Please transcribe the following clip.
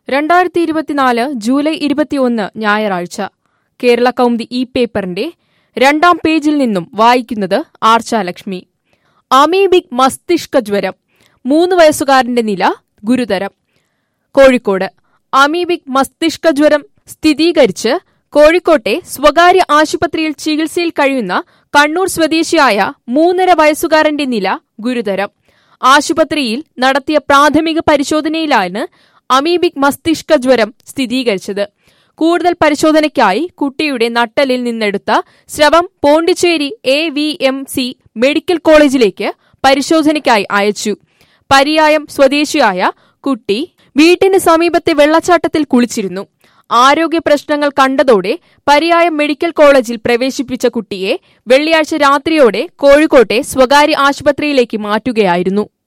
രണ്ടായിരത്തി ഇരുപത്തിനാല് ജൂലൈ ഇരുപത്തിയൊന്ന് ഞായറാഴ്ച കേരള കൗമുദി ഈ പേപ്പറിന്റെ രണ്ടാം പേജിൽ നിന്നും വായിക്കുന്നത് ആർച്ചാലക്ഷ്മി അമീബിക് മസ്തിഷ്ക ജ്വരം മൂന്ന് വയസ്സുകാരന്റെ നില ഗുരുതരം കോഴിക്കോട് അമീബിക് മസ്തിഷ്ക ജ്വരം സ്ഥിരീകരിച്ച് കോഴിക്കോട്ടെ സ്വകാര്യ ആശുപത്രിയിൽ ചികിത്സയിൽ കഴിയുന്ന കണ്ണൂർ സ്വദേശിയായ മൂന്നര വയസ്സുകാരന്റെ നില ഗുരുതരം ആശുപത്രിയിൽ നടത്തിയ പ്രാഥമിക പരിശോധനയിലാണ് അമീബിക് മസ്തിഷ്ക ജ്വരം സ്ഥിരീകരിച്ചത് കൂടുതൽ പരിശോധനയ്ക്കായി കുട്ടിയുടെ നട്ടലിൽ നിന്നെടുത്ത സ്രവം Pondicherry A V M C medical കോളേജിലേക്ക് പരിശോധനയ്ക്കായി അയച്ചു പരിയായം സ്വദേശിയായ കുട്ടി വീട്ടിന് സമീപത്തെ വെള്ളച്ചാട്ടത്തിൽ കുളിച്ചിരുന്നു ആരോഗ്യ പ്രശ്നങ്ങൾ കണ്ടതോടെ പരിയായം മെഡിക്കൽ കോളേജിൽ പ്രവേശിപ്പിച്ച കുട്ടിയെ വെള്ളിയാഴ്ച രാത്രിയോടെ കോഴിക്കോട്ടെ സ്വകാര്യ ആശുപത്രിയിലേക്ക് മാറ്റുകയായിരുന്നു